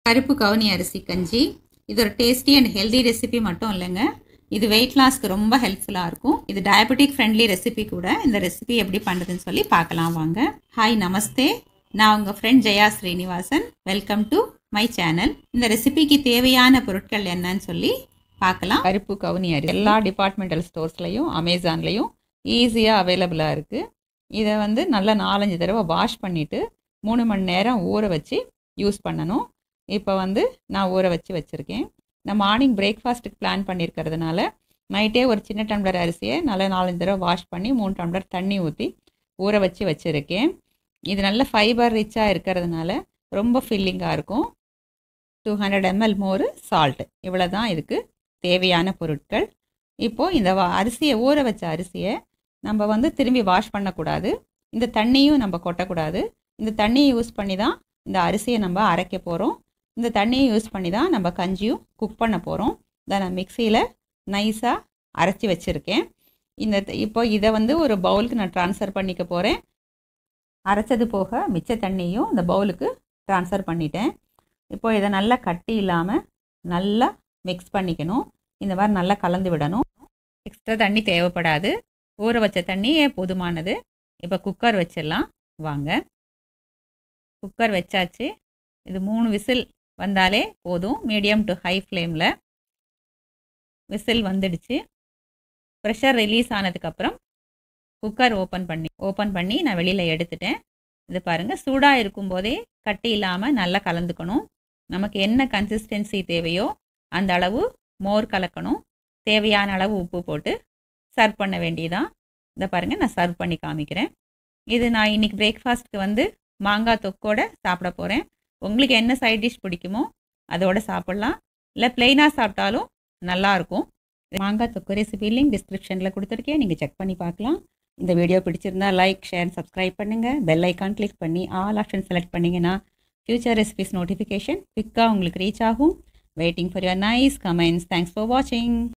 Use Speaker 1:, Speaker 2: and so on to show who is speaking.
Speaker 1: கருப்பு கவுனி அரிசி கஞ்சி இது ஒரு டேஸ்டி அண்ட் ஹெல்தி ரெசிபி மட்டும் இல்லைங்க இது வெயிட் லாஸ்க்கு ரொம்ப ஹெல்ப்ஃபுல்லாக இருக்கும் இது டயபெட்டிக் ஃப்ரெண்ட்லி ரெசிபி கூட இந்த ரெசிபி எப்படி பண்ணுறதுன்னு சொல்லி பார்க்கலாம் வாங்க ஹாய் நமஸ்தே நான் உங்கள் friend Jaya Srinivasan welcome to my channel இந்த ரெசிபிக்கு தேவையான பொருட்கள் என்னன்னு சொல்லி பார்க்கலாம் கருப்பு கவுனி அரிசி எல்லா டிபார்ட்மெண்டல் ஸ்டோர்ஸ்லையும் அமேசான்லேயும் ஈஸியாக அவைலபிளாக இருக்குது இதை வந்து நல்லா நாலஞ்சு தடவை வாஷ் பண்ணிவிட்டு மூணு மணி நேரம் ஊற வச்சு யூஸ் பண்ணணும் இப்போ வந்து நான் ஊற வச்சு வச்சுருக்கேன் நான் மார்னிங் பிரேக்ஃபாஸ்ட்டுக்கு பிளான் பண்ணியிருக்கிறதுனால நைட்டே ஒரு சின்ன டம்ளர் அரிசியை நல்லா நாலஞ்சு தடவை வாஷ் பண்ணி மூணு டம்ளர் தண்ணி ஊற்றி ஊற வச்சு வச்சுருக்கேன் இது நல்ல ஃபைபர் ரிச்சாக இருக்கிறதுனால ரொம்ப ஃபில்லிங்காக இருக்கும் டூ ஹண்ட்ரட் எம்எல் மோர் சால்ட்டு இவ்வளோ தான் இதுக்கு தேவையான பொருட்கள் இப்போது இந்த வா- அரிசியை ஊற வச்ச அரிசியை நம்ம வந்து திரும்பி வாஷ் பண்ணக்கூடாது இந்த தண்ணியும் நம்ம கொட்டக்கூடாது இந்த தண்ணியை யூஸ் பண்ணி தான் இந்த அரிசியை நம்ம அரைக்க போகிறோம் இந்த தண்ணியை யூஸ் பண்ணி தான் நம்ம கஞ்சியும் குக் பண்ண போகிறோம் இதை நான் மிக்சியில் நைஸாக அரைச்சி வச்சுருக்கேன் இந்த த- இப்போ இதை வந்து ஒரு பவுலுக்கு நான் ட்ரான்ஸ்ஃபர் பண்ணிக்க போகிறேன் அரைச்சது போக மிச்ச தண்ணியும் இந்த பவுலுக்கு ட்ரான்ஸ்ஃபர் பண்ணிட்டேன் இப்போ இதை நல்லா கட்டி இல்லாமல் நல்லா மிக்ஸ் பண்ணிக்கணும் இந்த மாதிரி நல்லா கலந்து விடணும் எக்ஸ்ட்ரா தண்ணி தேவைப்படாது ஊற வச்ச தண்ணியே போதுமானது இப்போ குக்கர் வச்சிடலாம் வாங்க குக்கர் வச்சாச்சு இது மூணு விசில் வந்தாலே போதும் மீடியம் டு ஹை ஃப்ளேமில் விசில் வந்துடுச்சு ப்ரெஷர் ரிலீஸ் ஆனதுக்கப்புறம் குக்கர் ஓப்பன் பண்ணி ஓப்பன் பண்ணி நான் வெளியில் எடுத்துட்டேன் இது பாருங்கள் சூடாக இருக்கும்போதே கட்டி இல்லாமல் நல்லா கலந்துக்கணும் நமக்கு என்ன கன்சிஸ்டன்சி தேவையோ அந்த அளவு மோர் கலக்கணும் தேவையான அளவு உப்பு போட்டு சர்வ் பண்ண வேண்டியதான் இதை பாருங்கள் நான் சர்வ் பண்ணி காமிக்கிறேன் இது நான் இன்னைக்கு பிரேக்ஃபாஸ்ட்க்கு வந்து மாங்காய் தொக்கோட சாப்பிட போகிறேன் உங்களுக்கு என்ன சைட் டிஷ் பிடிக்குமோ அதோட சாப்பிட்லாம் இல்லை ப்ளெயினாக சாப்பிட்டாலும் நல்லாயிருக்கும் மாங்காய் தொக்கு ரெசிபி லிங்க் டிஸ்கிரிப்ஷனில் கொடுத்துருக்கேன் நீங்கள் செக் பண்ணி பார்க்கலாம் இந்த வீடியோ பிடிச்சிருந்தா லைக் ஷேர் சப்ஸ்கிரைப் பண்ணுங்கள் பெல் ஐக்கான் கிளிக் பண்ணி ஆல் ஆப்ஷன் செலக்ட் பண்ணிங்கன்னா ஃபியூச்சர் ரெசிபிஸ் நோட்டிஃபிகேஷன் குவிக்காக உங்களுக்கு ரீச் ஆகும் waiting for your nice comments thanks for வாட்சிங்